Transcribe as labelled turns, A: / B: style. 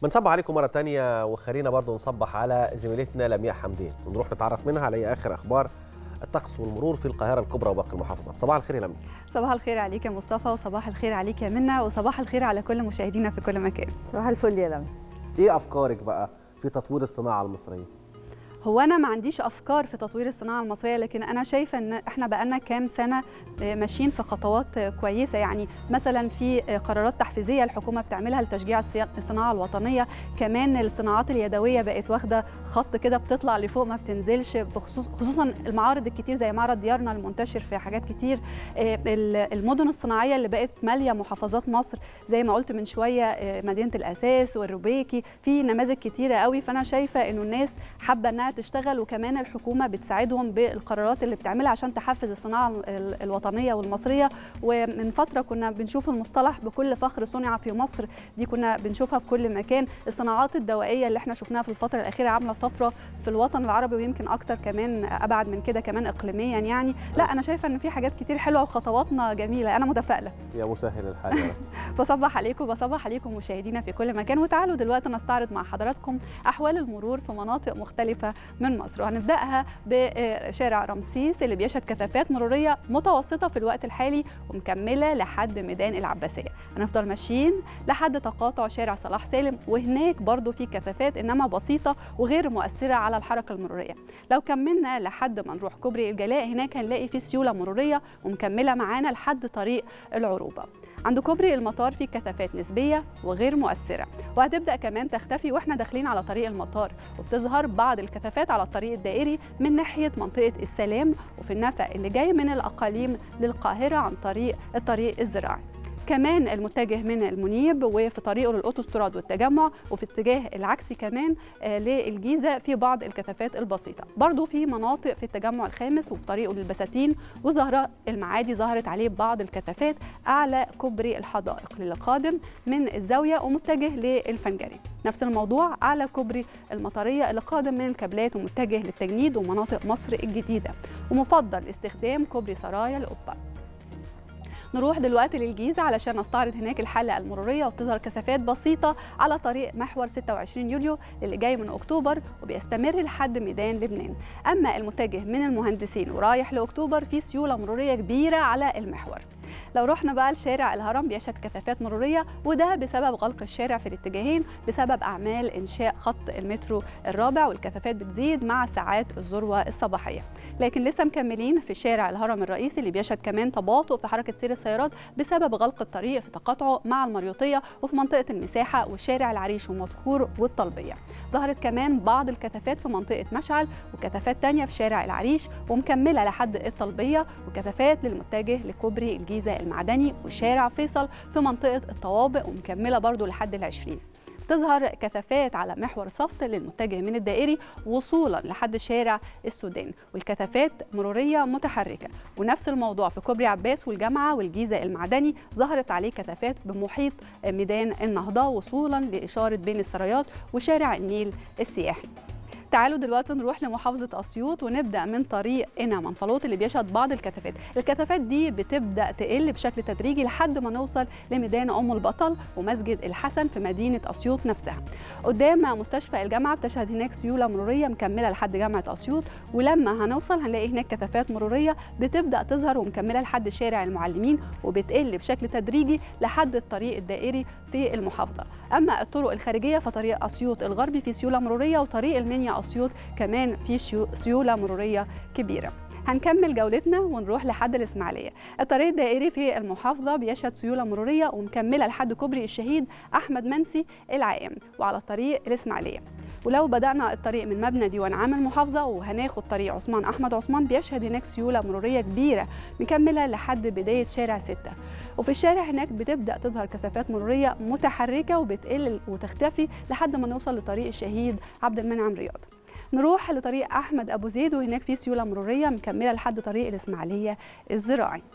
A: بنصبح عليكم مرة تانية وخلينا برضو نصبح على زميلتنا لمياء حمدين ونروح نتعرف منها على آخر أخبار الطقس والمرور في القاهرة الكبرى وباقي المحافظات صباح الخير يا لمياء
B: صباح الخير عليك يا مصطفى وصباح الخير عليك يا منى وصباح الخير على كل مشاهدينا في كل مكان
C: صباح الفل يا لمي
A: إيه أفكارك بقى في تطوير الصناعة المصرية؟
B: هو انا ما عنديش افكار في تطوير الصناعه المصريه لكن انا شايفه ان احنا بقالنا كام سنه ماشيين في خطوات كويسه يعني مثلا في قرارات تحفيزيه الحكومه بتعملها لتشجيع الصناعه الوطنيه كمان الصناعات اليدويه بقت واخده خط كده بتطلع لفوق ما بتنزلش بخصوص خصوصا المعارض الكتير زي معرض ديارنا المنتشر في حاجات كتير المدن الصناعيه اللي بقت ماليه محافظات مصر زي ما قلت من شويه مدينه الاساس والروبيكي في نماذج كتيره قوي فانا شايفه انه الناس حابه انها تشتغل وكمان الحكومه بتساعدهم بالقرارات اللي بتعملها عشان تحفز الصناعه الوطنيه والمصريه ومن فتره كنا بنشوف المصطلح بكل فخر صنع في مصر دي كنا بنشوفها في كل مكان الصناعات الدوائيه اللي احنا شفناها في الفتره الاخيره عامله طفره في الوطن العربي ويمكن اكتر كمان ابعد من كده كمان اقليميا يعني لا انا شايفه ان في حاجات كتير حلوه وخطواتنا جميله انا متفائله
A: يا مسهل الحال
B: بصبح عليكم بصبح عليكم مشاهدينا في كل مكان وتعالوا دلوقتي نستعرض مع حضراتكم احوال المرور في مناطق مختلفه من مصر وهنبداها بشارع رمسيس اللي بيشهد كثافات مروريه متوسطه في الوقت الحالي ومكمله لحد ميدان العباسيه هنفضل ماشيين لحد تقاطع شارع صلاح سالم وهناك برضو في كثافات انما بسيطه وغير مؤثره على الحركه المروريه لو كملنا لحد ما نروح كوبري الجلاء هناك هنلاقي في سيوله مروريه ومكمله معانا لحد طريق العروبه عند كوبري المطار في كثافات نسبية وغير مؤثرة وهتبدأ كمان تختفي واحنا داخلين على طريق المطار وبتظهر بعض الكثافات على الطريق الدائري من ناحية منطقة السلام وفي النفق اللي جاي من الأقاليم للقاهرة عن طريق الطريق الزراعي كمان المتجه من المنيب وفي طريقه للاوتوستراد والتجمع وفي اتجاه العكسي كمان للجيزه في بعض الكثافات البسيطه برضو في مناطق في التجمع الخامس وفي طريقه للبساتين وزهراء المعادي ظهرت عليه بعض الكثافات اعلى كوبري الحدائق للقادم من الزاويه ومتجه للفنجري نفس الموضوع اعلى كوبري المطريه اللي قادم من الكابلات ومتجه للتجنيد ومناطق مصر الجديده ومفضل استخدام كوبري سرايا القبه نروح دلوقتي للجيزه علشان نستعرض هناك الحاله المروريه وبتظهر كثافات بسيطه على طريق محور 26 يوليو اللي جاي من اكتوبر وبيستمر لحد ميدان لبنان اما المتجه من المهندسين ورايح لاكتوبر في سيوله مروريه كبيره على المحور لو رحنا بقى لشارع الهرم بيشهد كثافات مروريه وده بسبب غلق الشارع في الاتجاهين بسبب اعمال انشاء خط المترو الرابع والكثافات بتزيد مع ساعات الذروه الصباحيه لكن لسه مكملين في شارع الهرم الرئيسي اللي بيشهد كمان تباطؤ في حركه سير السيارات بسبب غلق الطريق في تقاطعه مع المريوطيه وفي منطقه المساحه وشارع العريش ومدكور والطلبيه ظهرت كمان بعض الكثافات في منطقه مشعل وكثافات تانية في شارع العريش ومكمله لحد الطلبيه وكثافات للمتجه لكوبري الجيزه المعدني وشارع فيصل في منطقه الطوابق ومكمله برضو لحد العشرين تظهر كثافات على محور صفت للمتجه من الدائري وصولا لحد شارع السودان والكثافات مروريه متحركه ونفس الموضوع في كوبري عباس والجامعه والجيزه المعدني ظهرت عليه كثافات بمحيط ميدان النهضه وصولا لاشاره بين السرايات وشارع النيل السياحي تعالوا دلوقتي نروح لمحافظه اسيوط ونبدا من طريق انا منفلوط اللي بيشهد بعض الكثافات الكثافات دي بتبدا تقل بشكل تدريجي لحد ما نوصل لميدان ام البطل ومسجد الحسن في مدينه اسيوط نفسها قدام مستشفى الجامعه بتشهد هناك سيوله مروريه مكمله لحد جامعه اسيوط ولما هنوصل هنلاقي هناك كثافات مروريه بتبدا تظهر ومكمله لحد شارع المعلمين وبتقل بشكل تدريجي لحد الطريق الدائري في المحافظه اما الطرق الخارجيه فطريق اسيوط الغربي في سيوله مروريه وطريق المنيا اسيوط كمان في سيوله مروريه كبيره هنكمل جولتنا ونروح لحد الاسماعيليه الطريق الدائري في المحافظه بيشهد سيوله مروريه ومكمله لحد كوبري الشهيد احمد منسي العائم وعلى طريق الاسماعيليه ولو بدأنا الطريق من مبنى ديوان عام المحافظة وهناخد طريق عثمان أحمد عثمان بيشهد هناك سيولة مرورية كبيرة مكملة لحد بداية شارع ستة وفي الشارع هناك بتبدأ تظهر كثافات مرورية متحركة وبتقل وتختفي لحد ما نوصل لطريق الشهيد عبد المنعم رياض نروح لطريق احمد ابو زيد وهناك في سيوله مروريه مكمله لحد طريق الاسماعيليه الزراعي